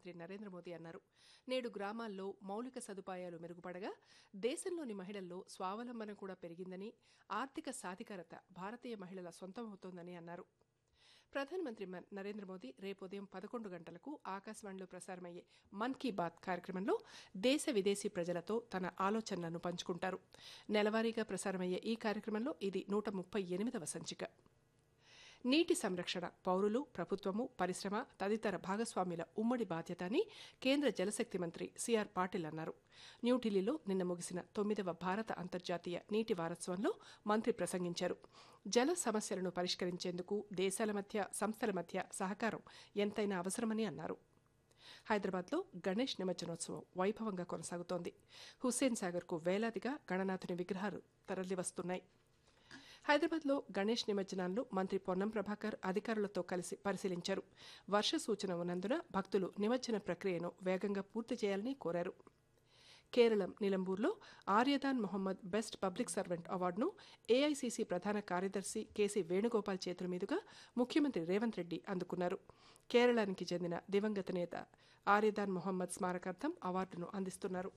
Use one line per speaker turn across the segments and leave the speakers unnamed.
ప్రధానమంత్రి నరేంద్ర మోదీ అన్నారు నేడు గ్రామాల్లో మౌలిక సదుపాయాలు మెరుగుపడగా దేశంలోని మహిళల్లో స్వావలంబన కూడా పెరిగిందని ఆర్థిక సాధికారత భారతీయ మహిళల సొంతమవుతోందని అన్నారు ప్రధానమంత్రి మ- నరేంద్ర మోదీ రేపు ఉదయం పదకొండు గంటలకు ఆకాశవాణిలో ప్రసారమయ్యే మన్ కీ బాత్ కార్యక్రమంలో దేశ విదేశీ ప్రజలతో తన ఆలోచనలను పంచుకుంటారు నెలవారీగా ప్రసారమయ్యే ఈ కార్యక్రమంలో ఇది నూట ముప్పై ఎనిమిదవ సంచిక నీటి సంరక్షణ పౌరులు ప్రభుత్వము పరిశ్రమ తదితర భాగస్వామ్యుల ఉమ్మడి బాధ్యత అని కేంద్ర జలశక్తి మంత్రి సిఆర్ పాటిల్ అన్నారు న్యూఢిల్లీలో నిన్న ముగిసిన తొమ్మిదవ భారత అంతర్జాతీయ నీటి వారోత్సవంలో మంత్రి ప్రసంగించారు జల సమస్యలను పరిష్కరించేందుకు దేశాల మధ్య సంస్థల మధ్య సహకారం ఎంతైనా అవసరమని అన్నారు హైదరాబాద్లో గణేష్ నిమజ్జనోత్సవం వైభవంగా కొనసాగుతోంది హుస్సేన్ సాగర్కు వేలాదిగా గణనాథుని విగ్రహాలు తరలివస్తున్నాయి హైదరాబాద్లో గణేష్ నిమజ్జనాలను మంత్రి పొన్నం ప్రభాకర్ అధికారులతో కలిసి పరిశీలించారు వర్ష సూచన ఉన్నందున భక్తులు నిమజ్జన ప్రక్రియను వేగంగా పూర్తి చేయాలని కోరారు కేరళం నిలంబూర్లో Aryadan Mohammed best public servant అవార్డును ఏఐసీసీ ప్రధాన కార్యదర్శి కేసీ వేణుగోపాల్ చేతుల మీదుగా ముఖ్యమంత్రి రేవంత్ రెడ్డి అందుకున్నారు కేరళానికి చెందిన దివంగత నేత ఆర్యదాన్ మొహమ్మద్ స్మారకార్థం అవార్డును అందిస్తున్నారు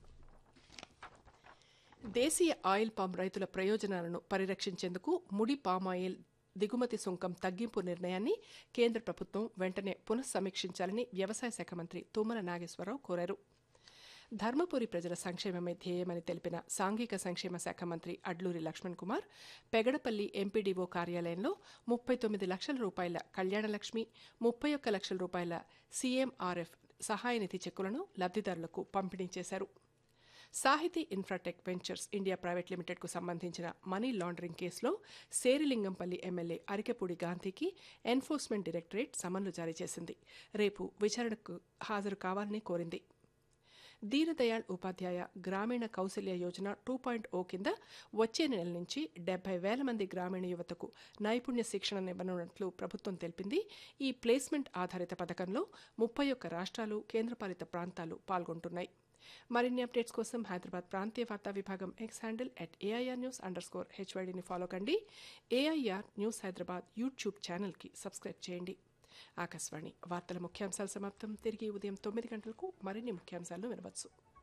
దేశీయ ఆయిల్ పామ్ రైతుల ప్రయోజనాలను పరిరక్షించేందుకు ముడి పామాయిల్ దిగుమతి సుంకం తగ్గింపు నిర్ణయాన్ని కేంద్ర ప్రభుత్వం వెంటనే పునఃసమీక్షించాలని వ్యవసాయ శాఖ మంత్రి తుమ్మల నాగేశ్వరరావు కోరారు ధర్మపురి ప్రజల సంక్షేమమే ధ్యేయమని తెలిపిన సాంఘిక సంక్షేమ శాఖ మంత్రి అడ్లూరి లక్ష్మణ్ కుమార్ పెగడపల్లి ఎంపీడీఓ కార్యాలయంలో ముప్పై తొమ్మిది లక్షల రూపాయల కళ్యాణలక్ష్మి ముప్పై ఒక్క లక్షల రూపాయల సీఎంఆర్ఎఫ్ సహాయ నిధి చెక్కులను లబ్దిదారులకు పంపిణీ చేశారు సాహితీ ఇన్ఫ్రాటెక్ వెంచర్స్ ఇండియా ప్రైవేట్ లిమిటెడ్కు సంబంధించిన మనీ లాండరింగ్ కేసులో సేరిలింగంపల్లి ఎమ్మెల్యే అరికెపూడి గాంధీకి ఎన్ఫోర్స్మెంట్ డైరెక్టరేట్ సమన్లు జారీ చేసింది రేపు విచారణకు హాజరు కావాలని కోరింది Deendayal Upadhyaya Grameen Kaushalya Yojana two point O కింద వచ్చే నెల నుంచి డెబ్బై వేల మంది గ్రామీణ యువతకు నైపుణ్య శిక్షణ ఇవ్వనున్నట్లు ప్రభుత్వం తెలిపింది ఈ ప్లేస్మెంట్ ఆధారిత పథకంలో ముప్పై ఒక్క రాష్ట్రాలు కేంద్రపాలిత ప్రాంతాలు పాల్గొంటున్నాయి మరిన్ని అప్డేట్స్ కోసం హైదరాబాద్ ప్రాంతీయ వార్తా విభాగం X handle at AIR news underscore హెచ్వైడిని ఫాలో కండి ఏఐఆర్ న్యూస్ హైదరాబాద్ యూట్యూబ్ ఛానల్కి సబ్స్క్రైబ్ చేయండి ఆకాశవాణి వార్తల ముఖ్యాంశాలు సమాప్తం తిరిగి ఉదయం తొమ్మిది గంటలకు మరిన్ని ముఖ్యాంశాలను వినవచ్చు